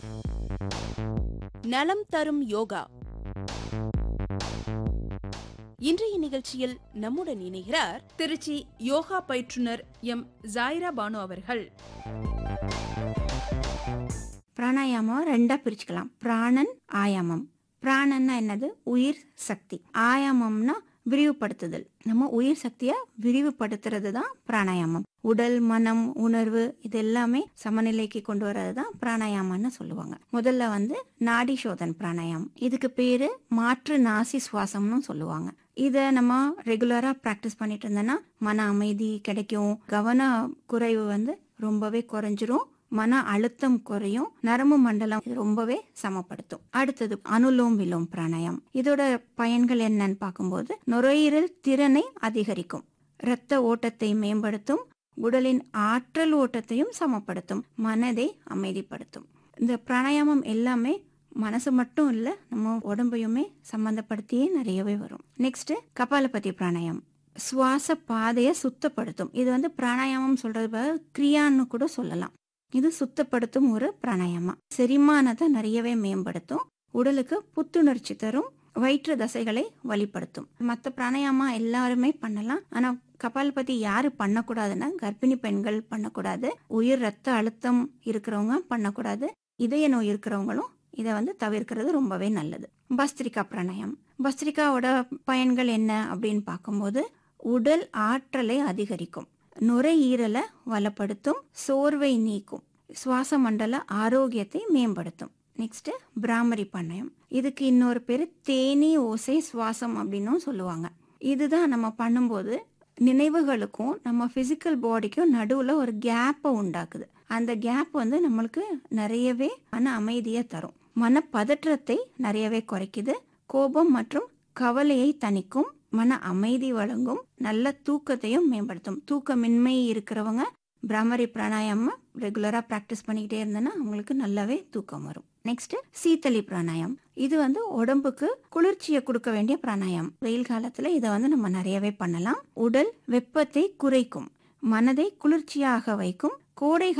நலம் தரும் யோகா இன்றைய நிகழ்ச்சியில் நம்முடன் இணைகிறார் திருச்சி யோகா பயிற்றுனர் எம் ஜாயிரா பானு அவர்கள் பிராணாயாமம் ரெண்டா பிரிச்சுக்கலாம் பிராணன் ஆயாமம் பிராணன்னா என்னது உயிர் சக்தி ஆயாமம்னா விரிவுபடுத்துதல் நம்ம உயிர் சக்தியை விரிவுபடுத்துறது தான் பிராணாயாமம் உடல் மனம் உணர்வு இது எல்லாமே சமநிலைக்கு கொண்டு வர்றது தான் பிராணாயாமம்னு சொல்லுவாங்க முதல்ல வந்து நாடி சோதன் பிராணாயாமம் இதுக்கு பேரு மாற்று நாசி சுவாசம்னு சொல்லுவாங்க இதை நம்ம ரெகுலரா பிராக்டிஸ் பண்ணிட்டு இருந்தோம்னா மன அமைதி கிடைக்கும் கவன குறைவு வந்து ரொம்பவே குறைஞ்சிரும் மன அழுத்தம் குறையும் நரம்பு மண்டலம் ரொம்பவே சமப்படுத்தும் அடுத்தது அனுலோம் விலோம் பிராணாயம் இதோட பயன்கள் என்னன்னு பார்க்கும்போது நுரையீரல் திறனை அதிகரிக்கும் இரத்த ஓட்டத்தை மேம்படுத்தும் உடலின் ஆற்றல் ஓட்டத்தையும் சமப்படுத்தும் மனதை அமைதிப்படுத்தும் இந்த பிராணாயாமம் எல்லாமே மனசு மட்டும் இல்ல நம்ம உடம்பையுமே சம்பந்தப்படுத்தியே நிறையவே வரும் நெக்ஸ்ட் கபாலபதி பிராணாயம் சுவாச பாதையை சுத்தப்படுத்தும் இது வந்து பிராணாயாமம் சொல்றது பதிலா கிரியான்னு கூட சொல்லலாம் இது சுத்தப்படுத்தும் ஒரு பிராணாயாமம் செரிமானத்தை நிறையவே மேம்படுத்தும் உடலுக்கு புத்துணர்ச்சி தரும் வயிற்று தசைகளை வழிப்படுத்தும் மற்ற பிராணாயாமா எல்லாருமே பண்ணலாம் ஆனா கபால்பதி யாரு பண்ணக்கூடாதுன்னா கர்ப்பிணி பெண்கள் பண்ணக்கூடாது உயிர் ரத்த அழுத்தம் இருக்கிறவங்க பண்ணக்கூடாது இதய நோய் இருக்கிறவங்களும் இதை வந்து தவிர்க்கிறது ரொம்பவே நல்லது பஸ்திரிகா பிராணாயம் பஸ்திரிகாவோட பயன்கள் என்ன அப்படின்னு பார்க்கும்போது உடல் ஆற்றலை அதிகரிக்கும் நுரையீரலை வளப்படுத்தும் சோர்வை நீக்கும் சுவாச மண்டல ஆரோக்கியத்தை மேம்படுத்தும் நெக்ஸ்ட் பிராமரி பண்ணயம் இதுக்கு இன்னொரு பேரு தேனி ஓசை சுவாசம் அப்படின்னும் சொல்லுவாங்க இதுதான் நம்ம பண்ணும்போது நினைவுகளுக்கும் நம்ம பிசிக்கல் பாடிக்கும் நடுவுல ஒரு கேப்பை உண்டாக்குது அந்த கேப் வந்து நம்மளுக்கு நிறையவே மன அமைதியை தரும் மனப்பதற்றத்தை நிறையவே குறைக்குது கோபம் மற்றும் கவலையை தணிக்கும் மன அமைதி வழங்கும் நல்ல தூக்கத்தையும் மேம்படுத்தும் தூக்கமின்மை இருக்கிறவங்க பிராமரி பிராணாயாமம் ரெகுலரா பிராக்டிஸ் பண்ணிக்கிட்டே இருந்தேன்னா அவங்களுக்கு நல்லாவே தூக்கம் வரும் நெக்ஸ்ட் சீத்தளி பிராணாயம் இது வந்து உடம்புக்கு குளிர்ச்சியை கொடுக்க வேண்டிய பிராணாயம் வெயில் காலத்துல இதை வந்து நம்ம நிறையவே பண்ணலாம் உடல் வெப்பத்தை குறைக்கும் மனதை குளிர்ச்சியாக வைக்கும் கோடை